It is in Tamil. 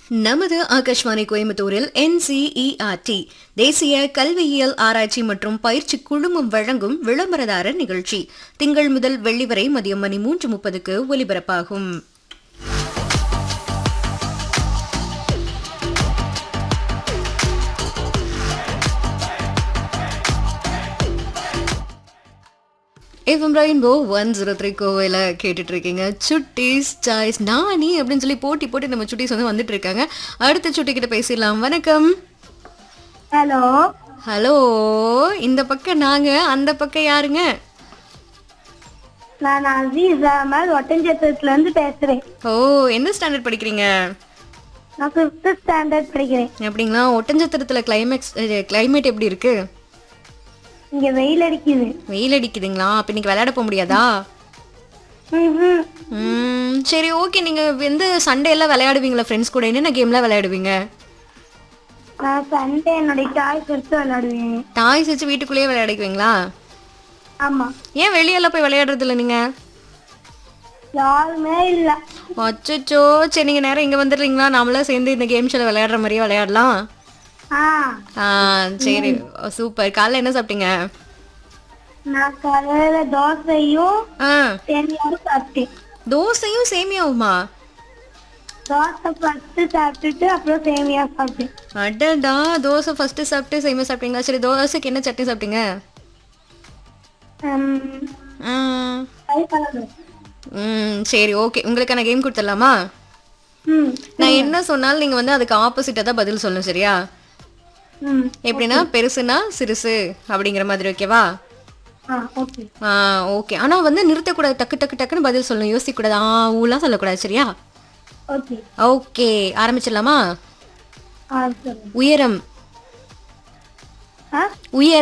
நமது ஆகாஷ்வாணி கோயம்புத்தூரில் என்சிஇஆர்டி தேசிய கல்வியியல் ஆராய்ச்சி மற்றும் பயிற்சி குழுமம் வழங்கும் விளம்பரதாரர் நிகழ்ச்சி திங்கள் முதல் வெள்ளி வரை மதியம் மணி மூன்று முப்பதுக்கு ஒலிபரப்பாகும் FM rainbow one zero three கோவையில் கேட்டுட்டு இருக்கீங்க சுட்டீஸ் சாய்ஸ் நானி அப்படின்னு சொல்லி போட்டி போட்டு நம்ம சுட்டீஸ் வந்து வந்துட்டு இருக்காங்க அடுத்த சுட்டி கிட்ட பேசிடலாம் வணக்கம் ஹலோ ஹலோ இந்த பக்கம் நாங்க அந்த பக்கம் யாருங்க நான் அசீஸ் அகமது ஒட்டஞ்சத்திரத்துல இருந்து பேசுறேன் ஓ எந்த ஸ்டாண்டர்ட் படிக்கிறீங்க நான் ஃபிஃப்த் ஸ்டாண்டர்ட் படிக்கிறேன் அப்படிங்களா ஒட்டஞ்சத்திரத்துல கிளைமேக்ஸ் கிளைமேட் எப்படி இருக்கு இங்க வெயில் அடிக்குது வெயில் அடிக்குதுங்களா அப்ப இன்னைக்கு விளையாட போக முடியாதா ம்ஹும். ம் சரி ஓகே நீங்க எந்த சண்டே எல்லாம் விளையாடுவீங்களா ஃப்ரெண்ட்ஸ் கூட என்னென்ன கேம்லாம் விளையாடுவீங்க நான் சண்டே என்னுடைய டாய்ஸ் எடுத்து விளையாடுவேன் டாய்ஸ் வச்சு வீட்டுக்குள்ளேயே விளையாடிக்குவீங்களா ஆமா ஏன் வெளியெல்லாம் போய் விளையாடுறது இல்லை நீங்க யாருமே இல்ல அச்சோ சரி நீங்க நேரம் இங்க வந்துடுறீங்களா நாமளாம் சேர்ந்து இந்த கேம் ஷோல விளையாடுற மாதிரியே விளையாடலாம் ஆ ஆ சரி சூப்பர் காலைல என்ன சாப்பிட்டீங்க நான் காலையில தோசையும் ஆ சேமியாவும் சாப்பிட்டேன் தோசையும் சேமியாவுமா தோசை ஃபர்ஸ்ட் சாப்பிட்டுட்டு அப்புறம் சேமியா சாப்பிட்டேன் அடடா தோசை ஃபர்ஸ்ட் சாப்பிட்டு சேமியா சாப்பிட்டீங்களா சரி தோசைக்கு என்ன சட்னி சாப்பிட்டீங்க ம், ம், கறிக்குழம்பு. ம் சரி ஓகே உங்களுக்கான கேம் கொடுத்துடலாமா ம் நான் என்ன சொன்னாலும் நீங்க வந்து அதுக்கு ஆப்போசிட்டா தான் பதில் சொல்லணும் சரியா ம் எப்படின்னா பெருசுனா சிறுசு அப்படிங்கிற மாதிரி ஓகேவா ஆ ஓகே ஆ ஓகே ஆனா வந்து நிறுத்தக்கூடாது டக்கு டக்கு டக்குன்னு பதில் சொல்லணும் யோசிக்கக்கூடாது ஆ ஊலாம் சொல்லக்கூடாது சரியா ஓகே ஓகே ஆரம்பிச்சிடலாமா ஆ சொல்லுங்க உயரம் ஆ உயரம்